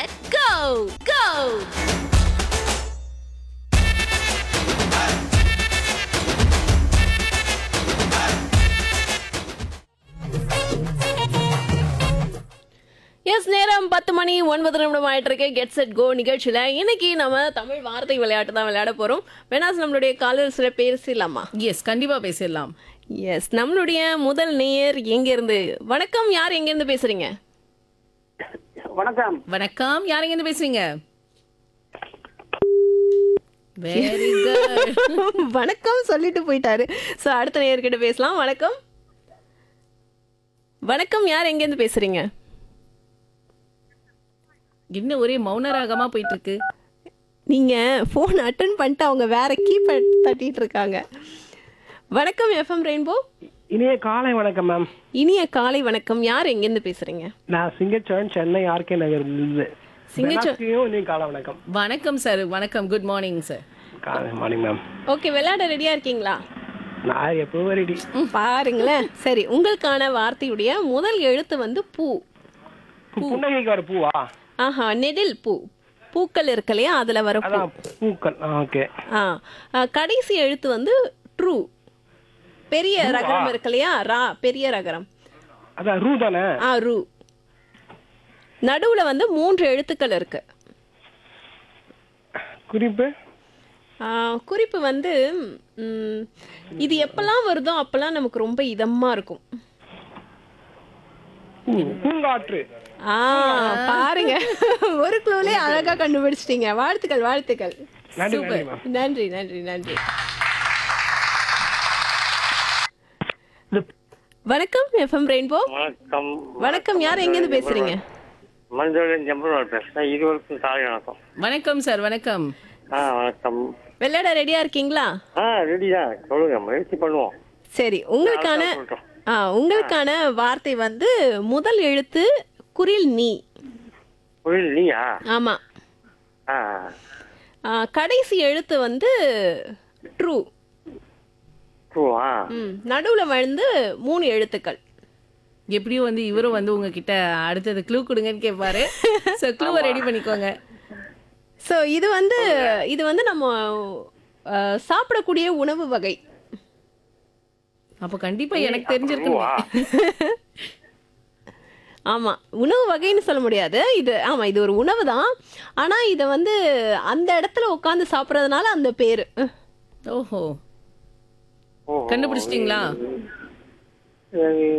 set, go! Go! S நேரம் பத்து மணி ஒன்பது நிமிடம் ஆயிட்டு இருக்கு கெட் செட் கோ நிகழ்ச்சியில இன்னைக்கு நம்ம தமிழ் வார்த்தை விளையாட்டு தான் விளையாட போறோம் வேணாஸ் நம்மளுடைய காலர் சில பேசிடலாமா எஸ் கண்டிப்பா பேசிடலாம் எஸ் நம்மளுடைய முதல் நேயர் எங்க இருந்து வணக்கம் யார் எங்க இருந்து பேசுறீங்க வணக்கம் வணக்கம் யாருங்க இருந்து பேசுறீங்க வெரி குட் வணக்கம் சொல்லிட்டு போயிட்டாரு சோ அடுத்த நேயர்கிட்ட பேசலாம் வணக்கம் வணக்கம் யார் எங்க இருந்து பேசுறீங்க என்ன ஒரே மௌன ராகமா போயிட்டு இருக்கு நீங்க போன் அட்டன் பண்ணிட்டு அவங்க வேற கீபேட் தட்டிட்டு இருக்காங்க வணக்கம் எஃப்எம் ரெயின்போ இனிய காலை வணக்கம் மேம் இனிய காலை வணக்கம் யார் எங்க இருந்து பேசுறீங்க நான் சிங்கச்சோன் சென்னை ஆர்கே நகர் இருந்து சிங்கச்சோ- சிங்கச்சோன் இனிய காலை வணக்கம் வணக்கம் சார் வணக்கம் குட் மார்னிங் சார் காலை மார்னிங் மேம் ஓகே விளையாட ரெடியா இருக்கீங்களா நான் எப்பவும் ரெடி பாருங்களேன் சரி உங்களுக்கான வார்த்தையுடைய முதல் எழுத்து வந்து பூ புன்னகைக்கு வர பூவா ஆஹா நெடில் பூ பூக்கள் இருக்கு இல்லையா அதுல வர பூ அதான் பூக்கள் ஓகே ஆ ஆ, கடைசி எழுத்து வந்து ட்ரூ பெரிய ரகரம் இருக்கு இல்லையா ரா பெரிய ரகரம் அதான் ரூ தானே ஆ ரூ நடுவுல வந்து மூன்று எழுத்துக்கள் இருக்கு குறிப்பு ஆ, குறிப்பு வந்து ம், இது எப்பெல்லாம் வருதோ அப்பெல்லாம் நமக்கு ரொம்ப இதமா இருக்கும் பூ பூங்காற்று ஆ பாருங்க ஒரு க்ளூலே அழகா கண்டுபிடிச்சிட்டீங்க வாழ்த்துக்கள் வாழ்த்துக்கள் நன்றி நன்றி மேம் நன்றி நன்றி நன்றி இது வணக்கம் எஃப்எம் ரெயின்போ வணக்கம் வணக்கம் யார் எங்க இருந்து பேசுறீங்க மஞ்சள் ஜம்புவார் பேசுறேன் இருவருக்கும் காலை வணக்கம் வணக்கம் சார் வணக்கம் ஆ வணக்கம் விளையாட ரெடியா இருக்கீங்களா ஆ ரெடி தான் சொல்லுங்க முயற்சி பண்ணுவோம் சரி உங்களுக்கான சொல்றோம். ஆ உங்களுக்கான வார்த்தை வந்து முதல் எழுத்து குரில் நீ புரியல நீயா ஆமா ஆ ஆ, கடைசி எழுத்து வந்து ட்ரூ பூவா ம் நடுவுல வந்து மூணு எழுத்துக்கள் எப்படியும் வந்து இவரும் வந்து உங்ககிட்ட அடுத்தது க்ளூ கொடுங்கன்னு கேட்பாரு ஸோ க்ளூவை ரெடி பண்ணிக்கோங்க ஸோ இது வந்து இது வந்து நம்ம ஆ, சாப்பிடக்கூடிய உணவு வகை அப்போ கண்டிப்பா எனக்கு தெரிஞ்சிருக்குமே பூவா ஆமா உணவு வகைன்னு சொல்ல முடியாது இது ஆமா இது ஒரு உணவு தான் ஆனா இத வந்து அந்த இடத்துல உட்காந்து சாப்பிட்றதுனால அந்த பேரு ஓஹோ ஓ கண்டுபிடிச்சிட்டீங்களா சரி